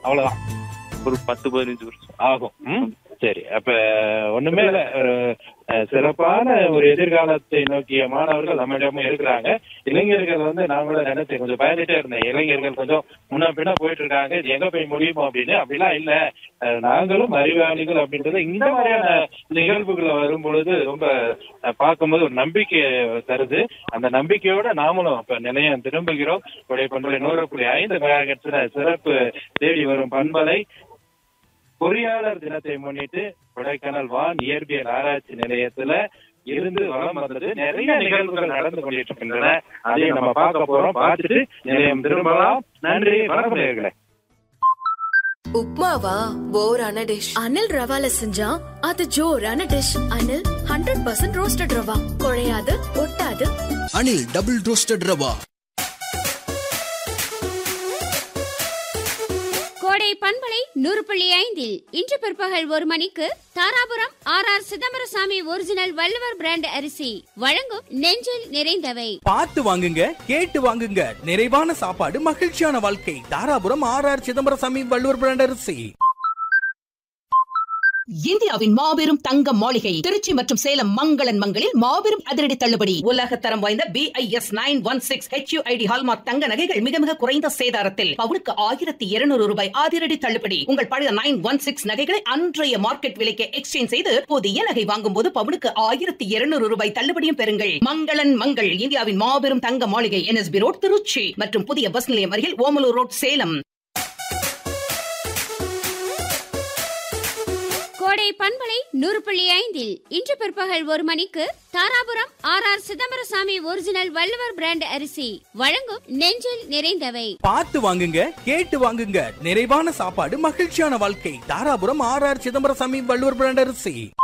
அவ்வளவுதான் ஒரு பத்து பதினஞ்சு வருஷம் ஆகும் ம்? சரி அப்ப ஒண்ணுமே இல்ல ஒரு அஹ், சிறப்பான ஒரு எதிர்காலத்தை நோக்கிய மாணவர்கள் நம்மிடமும் இருக்கிறாங்க இளைஞர்கள் வந்து நான் கூட நினைச்சேன் கொஞ்சம் பயந்துட்டே இருந்தேன் இளைஞர்கள் கொஞ்சம் முன்ன பின்ன போயிட்டு இருக்காங்க இது எங்க போய் முடியுமோ அப்படின்னு அப்படிலாம் இல்ல அஹ், நாங்களும் அறிவாளிகள் அப்படின்றது இந்த மாதிரியான நிகழ்வுகளை வரும் பொழுது ரொம்ப அஹ், பார்க்கும்போது ஒரு நம்பிக்கை தருது அந்த நம்பிக்கையோட நாமளும் இப்ப நிலையம் திரும்புகிறோம் உடைய பண்பலை நூறு புள்ளி ஐந்து மெகாஹெர்ட்ஸ்ல சிறப்பு தேடி வரும் பண்பலை பொறியாளர் தினத்தை முன்னிட்டு கொடைக்கானல் வான் இயற்பியல் ஆராய்ச்சி நிலையத்துல இருந்து வளம் வந்தது நிறைய நிகழ்வுகள் நடந்து கொண்டிட்டு இருக்கின்றன அதையும் நம்ம பார்க்க போறோம் பார்த்துட்டு நிலையம் திரும்பலாம் நன்றி வணக்கம் நேயர்களே உப்மாவா போரான டிஷ் அனில் ரவால செஞ்சா அது ஜோரான dish Anil hundred percent roasted rava குழையாது ஒட்டாது அனில் டபுள் ரோஸ்டட் ரவா கோடை பண்பலை நூறு புள்ளி ஐந்தில் இன்று பிற்பகல் ஒரு மணிக்கு Dharapuram R R Chidambarasamy original Valluvar brand அரிசி வழங்கும் நெஞ்சில் நிறைந்தவை பார்த்து வாங்குங்க கேட்டு வாங்குங்க நிறைவான சாப்பாடு மகிழ்ச்சியான வாழ்க்கை Dharapuram R R Chidambarasamy Valluvar brand அரிசி இந்தியாவின் மாபெரும் தங்க மாளிகை திருச்சி மற்றும் சேலம் மங்களன் மங்களில் மாபெரும் அதிரடி தள்ளுபடி உலக தரம் வாய்ந்த B I S nine one six HUID hallmark தங்க நகைகள் மிக மிக குறைந்த சேதாரத்தில் பவுனுக்கு ஆயிரத்தி இருநூறு ரூபாய் அதிரடி தள்ளுபடி உங்கள் பழைய நைன் ஒன் சிக்ஸ் நகைகளை அன்றைய மார்க்கெட் விலைக்கு எக்ஸ்சேஞ்ச் செய்து புதிய நகை வாங்கும் போது பவுனுக்கு ஆயிரத்தி இருநூறு ரூபாய் தள்ளுபடியும் பெறுங்கள் மங்களன் மங்கள் இந்தியாவின் மாபெரும் தங்க மாளிகை என்எஸ்பி ரோட் திருச்சி மற்றும் புதிய பஸ் நிலையம் அருகில் ஓமலூர் ரோட் சேலம் கோடை பண்பலை நூறு புள்ளி ஐந்தில் இன்று பிற்பகல் ஒரு மணிக்கு Dharapuram R R Chidambarasamy original Valluvar brand அரிசி வழங்கும் நெஞ்சில் நிறைந்தவை பார்த்து வாங்குங்க கேட்டு வாங்குங்க நிறைவான சாப்பாடு மகிழ்ச்சியான வாழ்க்கை Dharapuram R R Chidambarasamy Valluvar brand அரிசி